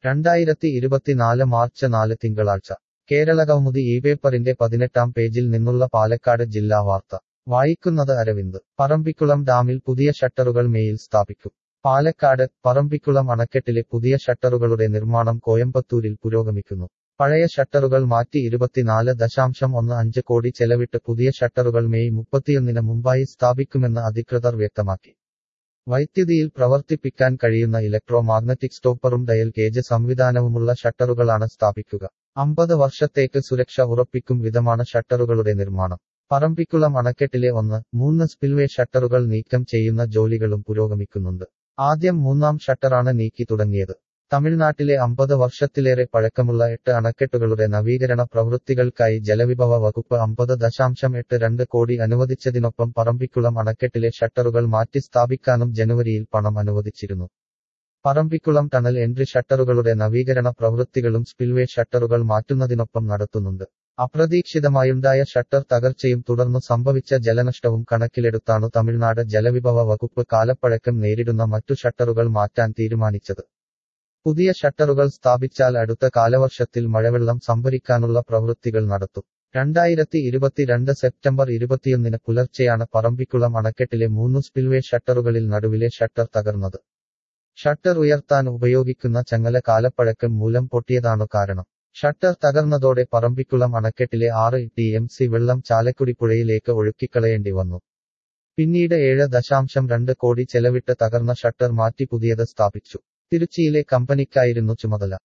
രണ്ടായിരത്തി ഇരുപത്തിനാല് മാർച്ച് നാല് തിങ്കളാഴ്ച കേരളകൗമുദി ഈ പേപ്പറിന്റെ പതിനെട്ടാം പേജിൽ നിന്നുള്ള പാലക്കാട് ജില്ലാ വാർത്ത വായിക്കുന്നത് അരവിന്ദ് പറമ്പിക്കുളം ഡാമിൽ പുതിയ ഷട്ടറുകൾ മേയിൽ സ്ഥാപിക്കും പാലക്കാട് പറമ്പിക്കുളം അണക്കെട്ടിലെ പുതിയ ഷട്ടറുകളുടെ നിർമ്മാണം കോയമ്പത്തൂരിൽ പുരോഗമിക്കുന്നു പഴയ ഷട്ടറുകൾ മാറ്റി ഇരുപത്തിനാല് ദശാംശം ഒന്ന് അഞ്ച് കോടി ചെലവിട്ട് പുതിയ ഷട്ടറുകൾ മെയ് മുപ്പത്തിയൊന്നിന് മുമ്പായി സ്ഥാപിക്കുമെന്ന് അധികൃതർ വ്യക്തമാക്കി വൈദ്യുതിയിൽ പ്രവർത്തിപ്പിക്കാൻ കഴിയുന്ന ഇലക്ട്രോ മാഗ്നറ്റിക് സ്റ്റോപ്പറും ഡയൽ ഗേജ് സംവിധാനവുമുള്ള ഷട്ടറുകളാണ് സ്ഥാപിക്കുക അമ്പത് വർഷത്തേക്ക് സുരക്ഷ ഉറപ്പിക്കും വിധമാണ് ഷട്ടറുകളുടെ നിർമ്മാണം പറമ്പിക്കുളം അണക്കെട്ടിലെ ഒന്ന് മൂന്ന് സ്പിൽവേ ഷട്ടറുകൾ നീക്കം ചെയ്യുന്ന ജോലികളും പുരോഗമിക്കുന്നുണ്ട് ആദ്യം മൂന്നാം ഷട്ടറാണ് നീക്കി തുടങ്ങിയത് തമിഴ്നാട്ടിലെ അമ്പത് വർഷത്തിലേറെ പഴക്കമുള്ള എട്ട് അണക്കെട്ടുകളുടെ നവീകരണ പ്രവൃത്തികൾക്കായി ജലവിഭവ വകുപ്പ് അമ്പത് ദശാംശം എട്ട് രണ്ട് കോടി അനുവദിച്ചതിനൊപ്പം പറമ്പിക്കുളം അണക്കെട്ടിലെ ഷട്ടറുകൾ മാറ്റി സ്ഥാപിക്കാനും ജനുവരിയിൽ പണം അനുവദിച്ചിരുന്നു പറമ്പിക്കുളം ടണൽ എൻട്രി ഷട്ടറുകളുടെ നവീകരണ പ്രവൃത്തികളും സ്പിൽവേ ഷട്ടറുകൾ മാറ്റുന്നതിനൊപ്പം നടത്തുന്നുണ്ട് അപ്രതീക്ഷിതമായുണ്ടായ ഷട്ടർ തകർച്ചയും തുടർന്നു സംഭവിച്ച ജലനഷ്ടവും കണക്കിലെടുത്താണു തമിഴ്നാട് ജലവിഭവ വകുപ്പ് കാലപ്പഴക്കം നേരിടുന്ന മറ്റു ഷട്ടറുകൾ മാറ്റാൻ തീരുമാനിച്ചത് പുതിയ ഷട്ടറുകൾ സ്ഥാപിച്ചാൽ അടുത്ത കാലവർഷത്തിൽ മഴവെള്ളം സംഭരിക്കാനുള്ള പ്രവൃത്തികൾ നടത്തും രണ്ടായിരത്തി ഇരുപത്തിരണ്ട് സെപ്റ്റംബർ ഇരുപത്തിയൊന്നിന് പുലർച്ചെയാണ് പറമ്പിക്കുളം അണക്കെട്ടിലെ മൂന്നു സ്പിൽവേ ഷട്ടറുകളിൽ നടുവിലെ ഷട്ടർ തകർന്നത് ഷട്ടർ ഉയർത്താൻ ഉപയോഗിക്കുന്ന ചങ്ങല കാലപ്പഴക്കം മൂലം പൊട്ടിയതാണു കാരണം ഷട്ടർ തകർന്നതോടെ പറമ്പിക്കുളം അണക്കെട്ടിലെ ആറ് ടി എം സി വെള്ളം ചാലക്കുടി പുഴയിലേക്ക് ഒഴുക്കിക്കളയേണ്ടി വന്നു പിന്നീട് ഏഴ് ദശാംശം രണ്ട് കോടി ചെലവിട്ട് തകർന്ന ഷട്ടർ മാറ്റി പുതിയത് സ്ഥാപിച്ചു തിരുച്ചിയിലെ കമ്പനിക്കായിരുന്നു ചുമതല